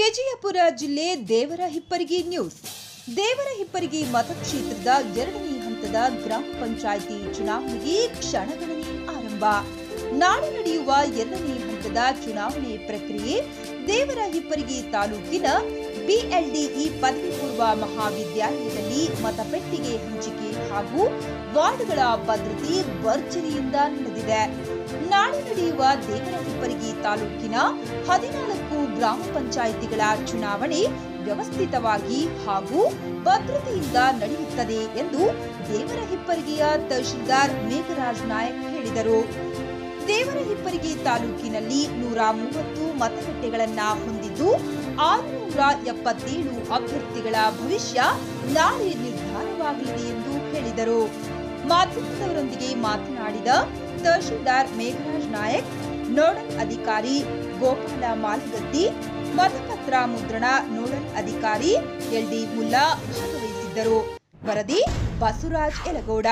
ವಿಜಯಪುರ ಜಿಲ್ಲೆ ದೇವರ ಹಿಪ್ಪರಗಿ ನ್ಯೂಸ್ ದೇವರ ಹಿಪ್ಪರಗಿ ಮತಕ್ಷೇತ್ರದ ಎರಡನೇ ಹಂತದ ಗ್ರಾಮ ಪಂಚಾಯಿತಿ ಚುನಾವಣೆಗೆ ಕ್ಷಣಗಣನೆ ಆರಂಭ ನಾಳೆ ನಡೆಯುವ ಎರಡನೇ ಹಂತದ ಚುನಾವಣೆ ಪ್ರಕ್ರಿಯೆ ದೇವರ ಹಿಪ್ಪರಗಿ ತಾಲೂಕಿನ ಬಿಎಲ್ಡಿಇ ಪದವಿ ಪೂರ್ವ ಮಹಾವಿದ್ಯಾಲಯದಲ್ಲಿ ಮತಪೆಟ್ಟಿಗೆ ಹಂಚಿಕೆ ಹಾಗೂ ವಾರ್ಡ್ಗಳ ಭದ್ರತೆ ಭರ್ಜರಿಯಿಂದ ನಡೆದಿದೆ ನಾಳೆ ನಡೆಯುವ ದೇವರ ಹಿಪ್ಪರಗಿ ತಾಲೂಕಿನ ಹದಿನಾಲ್ಕು ಗ್ರಾಮ ಪಂಚಾಯಿತಿಗಳ ಚುನಾವಣೆ ವ್ಯವಸ್ಥಿತವಾಗಿ ಹಾಗೂ ಭದ್ರತೆಯಿಂದ ನಡೆಯುತ್ತದೆ ಎಂದು ದೇವರ ಹಿಪ್ಪರಿಗೆಯ ತಹಶೀಲ್ದಾರ್ ಮೇಘರಾಜ್ ನಾಯಕ್ ಹೇಳಿದರು ದೇವರ ಹಿಪ್ಪರಿಗಿ ತಾಲೂಕಿನಲ್ಲಿ ನೂರ ಮೂವತ್ತು ಮತಗಟ್ಟೆಗಳನ್ನ ಹೊಂದಿದ್ದು ಆರುನೂರ ಎಪ್ಪತ್ತೇಳು ಅಭ್ಯರ್ಥಿಗಳ ಭವಿಷ್ಯ ನಾಳೆ ನಿರ್ಧಾರವಾಗಲಿದೆ ಎಂದು ಹೇಳಿದರು ಮಾಧ್ಯಮದವರೊಂದಿಗೆ ಮಾತನಾಡಿದ ತಹಶೀಲ್ದಾರ್ ಮೇಘರಾಜ್ ನಾಯಕ್ ನೋಡಲ್ ಅಧಿಕಾರಿ ಗೋಪಾಲ ಮಾಲಗತ್ತಿ ಮತಪತ್ರ ಮುದ್ರಣ ನೋಡಲ್ ಅಧಿಕಾರಿ ಎಲ್ಡಿ ಮುಲ್ಲಾ ಭಾಗವಹಿಸಿದ್ದರು ವರದಿ ಬಸವರಾಜ್ ಯಲಗೌಡ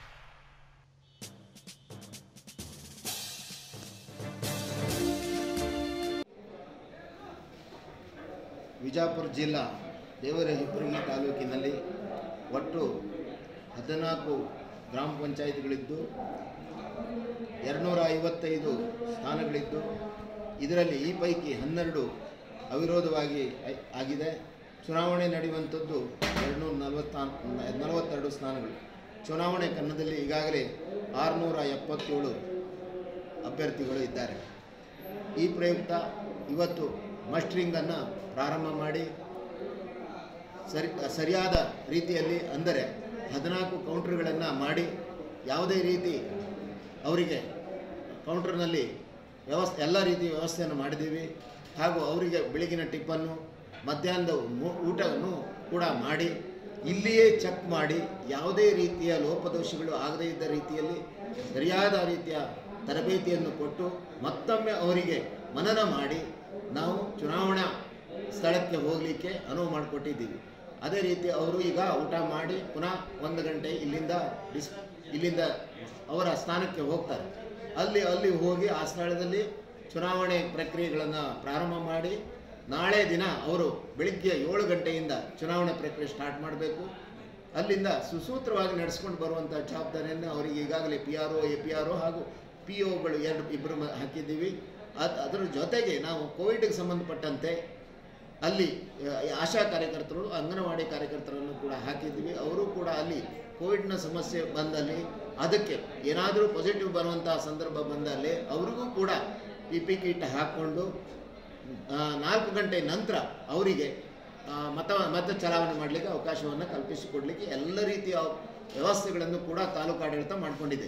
ವಿಜಾಪುರ ಜಿಲ್ಲಾ ದೇವರ ಹಿಪ್ಪರಗಿ ತಾಲೂಕಿನಲ್ಲಿ ಒಟ್ಟು ಹದಿನಾಲ್ಕು ಗ್ರಾಮ ಪಂಚಾಯಿತಿಗಳಿದ್ದು ಎರಡುನೂರ ಐವತ್ತೈದು ಸ್ಥಾನಗಳಿದ್ದು ಇದರಲ್ಲಿ ಈ ಪೈಕಿ ಹನ್ನೆರಡು ಅವಿರೋಧವಾಗಿ ಐ- ಆಗಿದೆ ಚುನಾವಣೆ ನಡೆಯುವಂಥದ್ದು ಎರಡುನೂರ ನಲವತ್ತ ನಲವತ್ತೆರಡು ಸ್ಥಾನಗಳು ಚುನಾವಣೆ ಕನ್ನದಲ್ಲಿ ಈಗಾಗಲೇ ಆರುನೂರ ಎಪ್ಪತ್ತೇಳು ಅಭ್ಯರ್ಥಿಗಳು ಇದ್ದಾರೆ ಈ ಪ್ರಯುಕ್ತ ಇವತ್ತು ಮಸ್ಟ್ರಿಂಗನ್ನು ಪ್ರಾರಂಭ ಮಾಡಿ ಸರಿ ಸರಿಯಾದ ರೀತಿಯಲ್ಲಿ ಅಂದರೆ ಹದಿನಾಲ್ಕು ಕೌಂಟ್ರ್ಗಳನ್ನು ಮಾಡಿ ಯಾವುದೇ ರೀತಿ ಅವರಿಗೆ ಕೌಂಟ್ರ್ನಲ್ಲಿ ವ್ಯವಸ್ಥೆ ಎಲ್ಲ ರೀತಿಯ ವ್ಯವಸ್ಥೆಯನ್ನು ಮಾಡಿದ್ದೀವಿ ಹಾಗೂ ಅವರಿಗೆ ಬೆಳಗಿನ ಟಿಪ್ಪನ್ನು ಮಧ್ಯಾಹ್ನದ ಮು- ಊಟವನ್ನು ಕೂಡ ಮಾಡಿ ಇಲ್ಲಿಯೇ ಚೆಕ್ ಮಾಡಿ ಯಾವುದೇ ರೀತಿಯ ಲೋಪದೋಷಗಳು ಆಗದೇ ಇದ್ದ ರೀತಿಯಲ್ಲಿ ಸರಿಯಾದ ರೀತಿಯ ತರಬೇತಿಯನ್ನು ಕೊಟ್ಟು ಮತ್ತೊಮ್ಮೆ ಅವರಿಗೆ ಮನನ ಮಾಡಿ ನಾವು ಚುನಾವಣಾ ಸ್ಥಳಕ್ಕೆ ಹೋಗಲಿಕ್ಕೆ ಅನುವು ಮಾಡಿಕೊಟ್ಟಿದ್ದೀವಿ ಅದೇ ರೀತಿ ಅವರು ಈಗ ಊಟ ಮಾಡಿ ಪುನಃ ಒಂದು ಗಂಟೆ ಇಲ್ಲಿಂದ ಡಿಸ್ ಇಲ್ಲಿಂದ ಅವರ ಸ್ಥಾನಕ್ಕೆ ಹೋಗ್ತಾರೆ ಅಲ್ಲಿ ಅಲ್ಲಿ ಹೋಗಿ ಆ ಸ್ಥಳದಲ್ಲಿ ಚುನಾವಣೆ ಪ್ರಕ್ರಿಯೆಗಳನ್ನು ಪ್ರಾರಂಭ ಮಾಡಿ ನಾಳೆ ದಿನ ಅವರು ಬೆಳಿಗ್ಗೆ ಏಳು ಗಂಟೆಯಿಂದ ಚುನಾವಣೆ ಪ್ರಕ್ರಿಯೆ ಸ್ಟಾರ್ಟ್ ಮಾಡಬೇಕು ಅಲ್ಲಿಂದ ಸುಸೂತ್ರವಾಗಿ ನಡೆಸ್ಕೊಂಡು ಬರುವಂಥ ಜವಾಬ್ದಾರಿಯನ್ನು ಅವರಿಗೆ ಈಗಾಗಲೇ P R O A P R O ಹಾಗೂ ಪಿ ಒಗಳು ಎರಡು ಇಬ್ಬರು ಮ- ಹಾಕಿದ್ದೀವಿ ಅದು ಅದರ ಜೊತೆಗೆ ನಾವು ಕೋವಿಡ್ಗೆ ಸಂಬಂಧಪಟ್ಟಂತೆ ಅಲ್ಲಿ ಆ, ಆಶಾ ಕಾರ್ಯಕರ್ತರು ಅಂಗನವಾಡಿ ಕಾರ್ಯಕರ್ತರನ್ನು ಕೂಡ ಹಾಕಿದ್ವಿ ಅವರು ಕೂಡ ಅಲ್ಲಿ ಕೋವಿಡ್ನ ಸಮಸ್ಯೆ ಬಂದಲ್ಲಿ ಅದಕ್ಕೆ ಏನಾದರೂ ಪಾಸಿಟಿವ್ ಬರುವಂತಹ ಸಂದರ್ಭ ಬಂದಲ್ಲಿ ಅವರಿಗೂ ಕೂಡ ಪಿ ಪಿ ಕಿಟ್ ಹಾಕ್ಕೊಂಡು ಆ, ನಾಲ್ಕು ಗಂಟೆ ನಂತರ ಅವರಿಗೆ ಆ, ಮತ ಮತ ಚಲಾವಣೆ ಮಾಡಲಿಕ್ಕೆ ಅವಕಾಶವನ್ನು ಕಲ್ಪಿಸಿಕೊಡಲಿಕ್ಕೆ ಎಲ್ಲ ರೀತಿಯ ವ್ಯವಸ್ಥೆಗಳನ್ನು ಕೂಡ ತಾಲೂಕು ಆಡಳಿತ ಮಾಡಿಕೊಂಡಿದೆ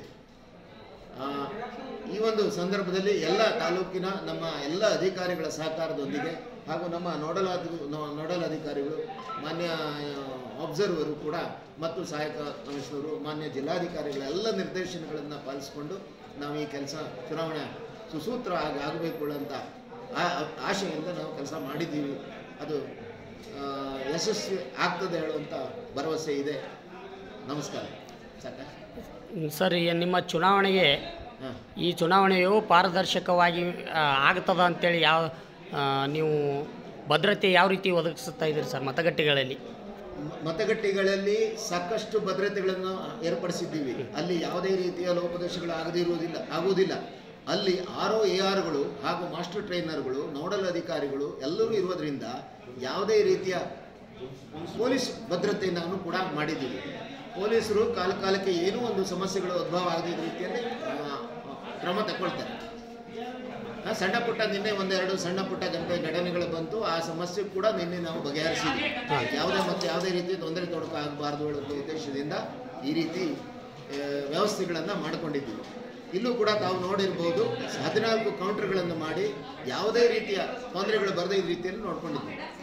ಆ, ಈ ಒಂದು ಸಂದರ್ಭದಲ್ಲಿ ಎಲ್ಲ ತಾಲೂಕಿನ ನಮ್ಮ ಎಲ್ಲ ಅಧಿಕಾರಿಗಳ ಸಹಕಾರದೊಂದಿಗೆ ಹಾಗೂ ನಮ್ಮ ನೋಡಲ್ ಅಧಿ- ನೋ- ನೋಡಲ್ ಅಧಿಕಾರಿಗಳು ಮಾನ್ಯ ಅಬ್ಸರ್ವರು ಕೂಡ ಮತ್ತು ಸಹಾಯಕ ಕಮಿಷನರು ಮಾನ್ಯ ಜಿಲ್ಲಾಧಿಕಾರಿಗಳ ಎಲ್ಲ ನಿರ್ದೇಶನಗಳನ್ನು ಪಾಲಿಸಿಕೊಂಡು ನಾವು ಈ ಕೆಲಸ ಚುನಾವಣೆ ಸುಸೂತ್ರ ಆಗಿ ಆಗಬೇಕು ಅಂತ ಆ- ಆಶೆಯಿಂದ ನಾವು ಕೆಲಸ ಮಾಡಿದ್ದೀವಿ ಅದು ಆ, ಯಶಸ್ವಿ ಆಗ್ತದೆ ಹೇಳುವಂಥ ಭರವಸೆ ಇದೆ ನಮಸ್ಕಾರ ಸಾಕ ಸರ್ ಈ ನಿಮ್ಮ ಚುನಾವಣೆಗೆ ಹಾಂ ಈ ಚುನಾವಣೆಯು ಪಾರದರ್ಶಕವಾಗಿ ಆ, ಆಗ್ತದ ಅಂತೇಳಿ ಯಾವ ಆ, ನೀವು ಭದ್ರತೆ ಯಾವ ರೀತಿ ಒದಗಿಸ್ತಾ ಇದ್ದೀರಿ ಸರ್ ಮತಗಟ್ಟೆಗಳಲ್ಲಿ ಮ- ಮತಗಟ್ಟೆಗಳಲ್ಲಿ ಸಾಕಷ್ಟು ಭದ್ರತೆಗಳನ್ನು ಏರ್ಪಡಿಸಿದ್ದೀವಿ ಅಲ್ಲಿ ಯಾವುದೇ ರೀತಿಯ ಲೋಪದೋಷಗಳು ಆಗದಿರುವುದಿಲ್ಲ ಆಗುವುದಿಲ್ಲ ಅಲ್ಲಿ ಆರ್ ಒ ಎ ಆರ್ಗಳು ಹಾಗೂ ಮಾಸ್ಟರ್ ಟ್ರೈನರ್ಗಳು ನೋಡಲ್ ಅಧಿಕಾರಿಗಳು ಎಲ್ಲರೂ ಇರುವುದರಿಂದ ಯಾವುದೇ ರೀತಿಯ ಪೊಲೀಸ್ ಭದ್ರತೆಯನ್ನು ಕೂಡ ಮಾಡಿದ್ದೀವಿ ಪೊಲೀಸರು ಕಾಲ ಕಾಲಕ್ಕೆ ಏನೂ ಒಂದು ಸಮಸ್ಯೆಗಳು ಉದ್ಭವ ಆಗದ ರೀತಿಯಲ್ಲಿ ಆ, ಕ್ರಮ ತಗೊಳ್ತಾರೆ ಆ, ಸಣ್ಣ ಪುಟ್ಟ ನಿನ್ನೆ ಒಂದೆರಡು ಸಣ್ಣ ಪುಟ್ಟ ಗಂಟೆ ಘಟನೆಗಳು ಬಂತು ಆ ಸಮಸ್ಯೆ ಕೂಡ ನಿನ್ನೆ ನಾವು ಬಗೆಹರಿಸಿದ್ವಿ ಯಾವುದೇ ಮತ್ತು ಯಾವುದೇ ರೀತಿ ತೊಂದರೆ ತೊಡಕು ಆಗಬಾರ್ದು ಹೇಳುವ ಉದ್ದೇಶದಿಂದ ಈ ರೀತಿ ವ್ಯವಸ್ಥೆಗಳನ್ನು ಮಾಡಿಕೊಂಡಿದ್ದೀವಿ ಇಲ್ಲೂ ಕೂಡ ತಾವು ನೋಡಿರ್ಬೋದು ಹದಿನಾಲ್ಕು ಕೌಂಟರ್ಗಳನ್ನು ಮಾಡಿ ಯಾವುದೇ ರೀತಿಯ ತೊಂದರೆಗಳು ಬರದೇ ಈ ರೀತಿಯಲ್ಲಿ ನೋಡ್ಕೊಂಡಿದ್ದೀವಿ